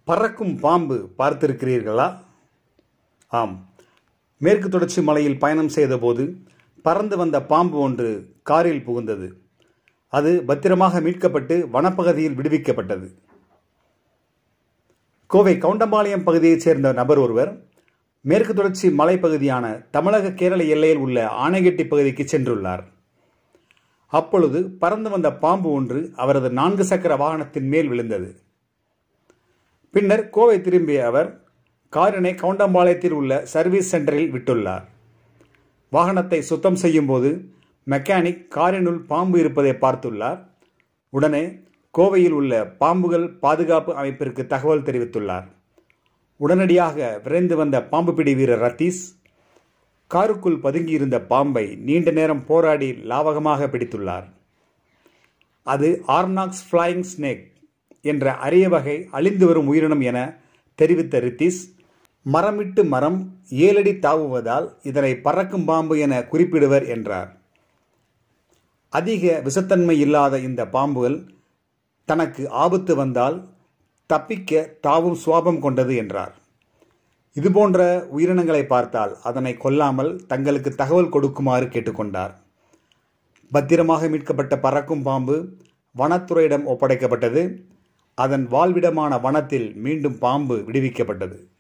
பறக்கும் பாம்பு பார்த்திருக்கிறீர்களா ஆம் மேற்கு தொடர்ச்சி மலையில் பயணம் செய்தபோது பறந்து வந்த பாம்பு ஒன்று காரில் புகுந்தது அது பத்திரமாக மீட்கப்பட்டு வனப்பகுதியில் விடுவிக்கப்பட்டது கோவை கவுண்டம்பாளையம் பகுதியைச் சேர்ந்த நபர் ஒருவர் மேற்கு தொடர்ச்சி மலைப்பகுதியான தமிழக கேரள எல்லையில் உள்ள ஆனைகட்டி பகுதிக்கு சென்றுள்ளார் அப்பொழுது பறந்து வந்த பாம்பு ஒன்று அவரது நான்கு சக்கர வாகனத்தின் மேல் விழுந்தது பின்னர் கோவை திரும்பிய அவர் காரினை கவுண்டம்பாளையத்தில் உள்ள சர்வீஸ் சென்டரில் விட்டுள்ளார் வாகனத்தை சுத்தம் செய்யும் போது மெக்கானிக் காரினுள் பாம்பு இருப்பதை பார்த்துள்ளார் உடனே கோவையில் உள்ள பாம்புகள் பாதுகாப்பு அமைப்பிற்கு தகவல் தெரிவித்துள்ளார் உடனடியாக விரைந்து வந்த பாம்பு பிடி வீரர் ரத்தீஸ் காருக்குள் பதுங்கியிருந்த பாம்பை நீண்ட நேரம் போராடி லாவகமாக பிடித்துள்ளார் அது ஆர்னாக்ஸ் ஃப்ளையிங் ஸ்னேக் என்ற அரிய வகை அழிந்து வரும் உயிரினம் என தெரிவித்த ரித்தீஸ் மரமிட்டு மரம் ஏழடி தாவுவதால் இதனை பறக்கும் பாம்பு என குறிப்பிடுவர் என்றார் அதிக விஷத்தன்மை இல்லாத இந்த பாம்புகள் தனக்கு ஆபத்து வந்தால் தப்பிக்க தாவும் சுவாபம் கொண்டது என்றார் இதுபோன்ற உயிரினங்களை பார்த்தால் அதனை கொல்லாமல் தங்களுக்கு தகவல் கொடுக்குமாறு கேட்டுக்கொண்டார் பத்திரமாக மீட்கப்பட்ட பறக்கும் பாம்பு வனத்துறையிடம் ஒப்படைக்கப்பட்டது அதன் வாழ்விடமான வனத்தில் மீண்டும் பாம்பு விடுவிக்கப்பட்டது